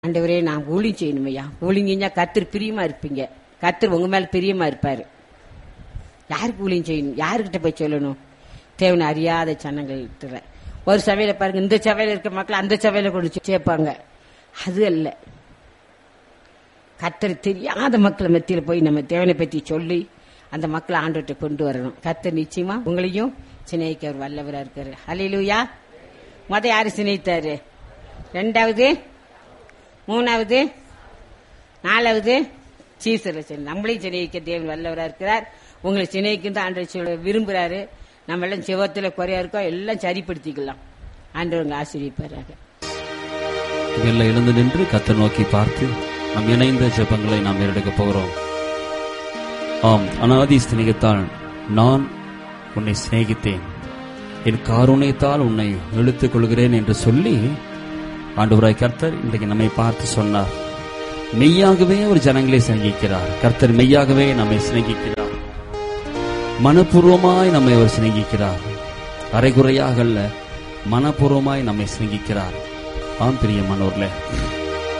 ஆண்டவரே நான் ஊழியம் செய்யணும் ஐயா ஊழிங்கன்னா கத்தர் பிரியமா இருப்பீங்க கத்தர் உங்க மேல பிரியமா இருப்பாரு யாருக்கு ஊழியம் செய்யணும் யாருக்கிட்ட போய் சொல்லணும் தேவனை அறியாத சனங்கள் ஒரு சபையில பாருங்க இந்த சபையில இருக்க மக்கள் அந்த சபையில கொண்டு போய் சேர்ப்பாங்க அது அல்ல கத்தர் தெரியாத மக்கள் மத்தியில போய் நம்ம தேவனை பத்தி சொல்லி அந்த மக்களை ஆண்டவர்கிட்ட கொண்டு வரணும் கத்தர் நிச்சயமா உங்களையும் சிநேகிக்க அவர் வல்லவரா இருக்காரு ஹalleluya முத யாரு சிநேகித்தாரு ரெண்டாவது மூணாவது நாலாவது சீசரை சரி நம்மளையும் சிநேகிக்க தேவன் வல்லவரா இருக்கிறார் உங்களை சிநேகிக்கும் தான் ஆண்டவர் சொல்ல விரும்புறாரு நம்ம எல்லாம் சிவத்துல குறையா இருக்கோம் எல்லாம் சரிப்படுத்திக்கலாம் ஆண்டவர் உங்களை ஆசிரியப்பாராக இதெல்லாம் எழுந்து நின்று கத்தை நோக்கி பார்த்து நம் இணைந்த ஜெபங்களை நாம் ஏறெடுக்க போகிறோம் ஆம் அனாதி சிநேகத்தால் நான் உன்னை சிநேகித்தேன் என் காருண்யத்தால் உன்னை இழுத்துக் கொள்கிறேன் என்று சொல்லி ஆண்டவராய் கர்த்தர் இன்றைக்கு நம்மை பார்த்து சொன்னார் மெய்யாகவே ஒரு ஜனங்களை சிநேகிக்கிறார் கர்த்தர் மெய்யாகவே நம்மை சிநேகிக்கிறார் மனப்பூர்வமாய் நம்மை அவர் சிநேகிக்கிறார் அரைகுறையாக அல்ல மனப்பூர்வமாய் நம்மை சிநேகிக்கிறார் ஆம் பிரியமானவர்களே